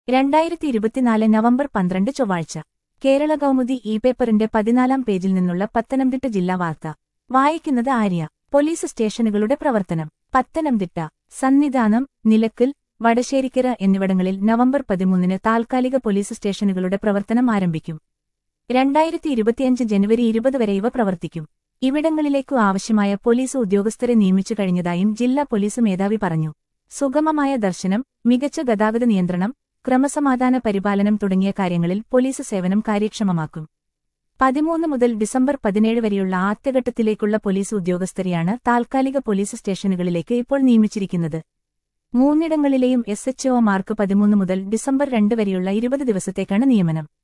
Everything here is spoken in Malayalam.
രണ്ടായിരത്തി ഇരുപത്തിനാല് നവംബർ പന്ത്രണ്ട് ചൊവ്വാഴ്ച കേരള കൗമുദി ഇ പേപ്പറിന്റെ പതിനാലാം പേജിൽ നിന്നുള്ള പത്തനംതിട്ട ജില്ലാ വാർത്ത വായിക്കുന്നത് ആര്യ പോലീസ് സ്റ്റേഷനുകളുടെ പ്രവർത്തനം പത്തനംതിട്ട സന്നിധാനം നിലക്കൽ വടശ്ശേരിക്കര എന്നിവിടങ്ങളിൽ നവംബർ പതിമൂന്നിന് താൽക്കാലിക പോലീസ് സ്റ്റേഷനുകളുടെ പ്രവർത്തനം ആരംഭിക്കും രണ്ടായിരത്തി ഇരുപത്തിയഞ്ച് ജനുവരി ഇരുപത് വരെ ഇവ പ്രവർത്തിക്കും ഇവിടങ്ങളിലേക്കു ആവശ്യമായ പോലീസ് ഉദ്യോഗസ്ഥരെ നിയമിച്ചു കഴിഞ്ഞതായും ജില്ലാ പോലീസ് മേധാവി പറഞ്ഞു സുഗമമായ ദർശനം മികച്ച ഗതാഗത നിയന്ത്രണം ക്രമസമാധാന പരിപാലനം തുടങ്ങിയ കാര്യങ്ങളിൽ പോലീസ് സേവനം കാര്യക്ഷമമാക്കും പതിമൂന്ന് മുതൽ ഡിസംബർ പതിനേഴ് വരെയുള്ള ആദ്യഘട്ടത്തിലേക്കുള്ള പോലീസ് ഉദ്യോഗസ്ഥരെയാണ് താൽക്കാലിക പോലീസ് സ്റ്റേഷനുകളിലേക്ക് ഇപ്പോൾ നിയമിച്ചിരിക്കുന്നത് മൂന്നിടങ്ങളിലെയും എസ് എച്ച്ഒമാർക്ക് പതിമൂന്ന് മുതൽ ഡിസംബർ രണ്ട് വരെയുള്ള ഇരുപത് ദിവസത്തേക്കാണ് നിയമനം